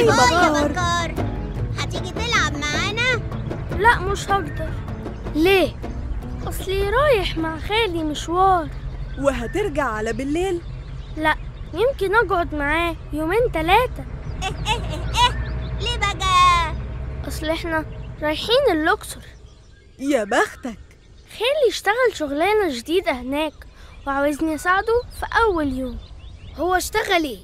باي باي يا بكار بكار هتيجي تلعب معانا لا مش هقدر ليه اصلي رايح مع خالي مشوار وهترجع على بالليل لا يمكن اقعد معاه يومين تلاتة ايه ايه ايه ايه ليه بقى اصل احنا رايحين اللوكسور يا بختك خالي اشتغل شغلانة جديدة هناك وعاوزني اساعده في اول يوم هو اشتغل ايه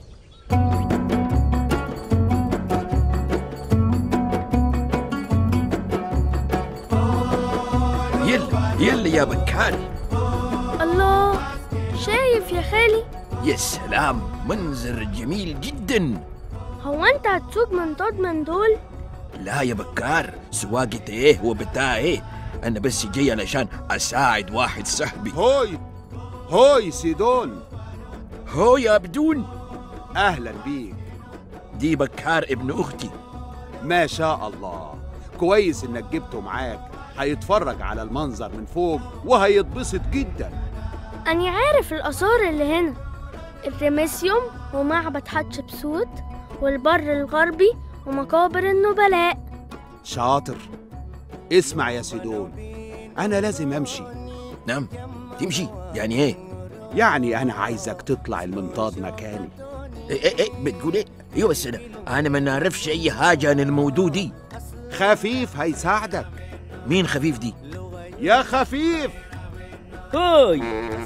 يلا يلا يا بكار الله شايف يا خالي يا سلام منظر جميل جدا هو انت هتسوق منطاد من دول لا يا بكار سواقة ايه وبتاع ايه انا بس جاي علشان اساعد واحد صاحبي هوي هوي سيدون هو يا بدون اهلا بيك دي بكار ابن اختي ما شاء الله كويس انك جبته معاك هيتفرج على المنظر من فوق وهيتبسط جدا أنا عارف الآثار اللي هنا الرمسيوم ومعبد حتشبسوت والبر الغربي ومقابر النبلاء شاطر اسمع يا سيدون انا لازم امشي نعم تمشي يعني ايه يعني انا عايزك تطلع المنطاد مكاني ايه ايه, إيه بتقول ايه ايوه بس انا انا ما نعرفش اي حاجه عن الموضوع دي خفيف هيساعدك مين خفيف دي يا خفيف هاي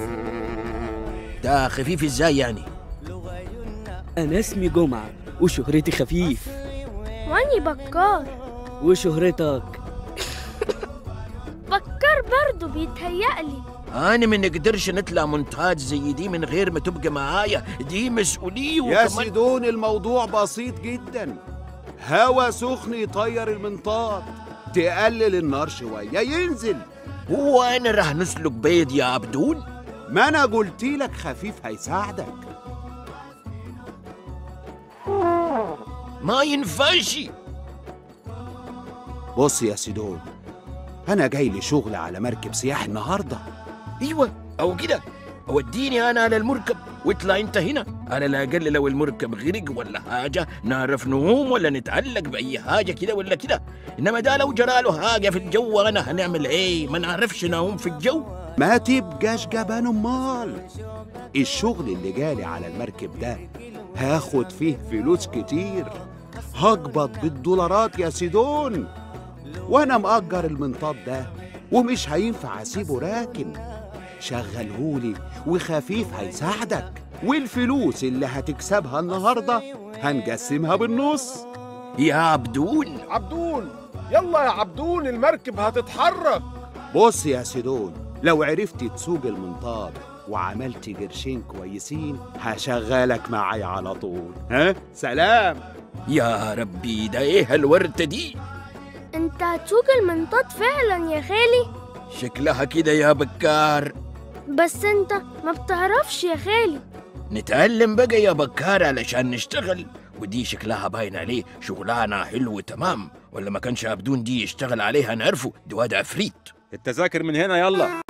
ده خفيف ازاي يعني أنا اسمي جمعة وشهرتي خفيف واني بكار وشهرتك بكار برضو بيتهيألي انا ما نقدرش نطلع منتاج زي دي من غير ما تبقى معايا دي مسؤوليه يا وكمان سيدون الموضوع بسيط جدا هوا سخن يطير المنطاد تقلل النار شوية ينزل هو انا راح نسلك بيض يا عبدون ما انا قلت لك خفيف هيساعدك ما ينفعش بص يا سيدون انا جاي لي شغل على مركب سياح النهارده ايوه او كده وديني انا على المركب واطلع انت هنا على الاقل لو المركب غرق ولا حاجه نعرف نعوم ولا نتعلق باي حاجه كده ولا كده انما ده لو جرى له حاجه في الجو انا هنعمل ايه ما نعرفش نعوم في الجو ما تبقاش جبان امال الشغل اللي جالي على المركب ده هاخد فيه فلوس كتير هقبض بالدولارات يا سيدون وانا مأجر المنطاد ده ومش هينفع اسيبه راكن شغلهولي وخفيف هيساعدك والفلوس اللي هتكسبها النهارده هنقسمها بالنص يا عبدون عبدون يلا يا عبدون المركب هتتحرك بص يا سيدون لو عرفت تسوق المنطاد وعملت قرشين كويسين هشغلك معايا على طول ها سلام يا ربي ده ايه الورده دي انت هتسوق المنطاد فعلا يا خالي شكلها كده يا بكار بس انت ما بتعرفش يا خالي نتعلم بقى يا بكار علشان نشتغل ودي شكلها باين عليه شغلانة حلو تمام ولا ما كانش عبدون دي يشتغل عليها نعرفه ده واد عفريت التذاكر من هنا يلا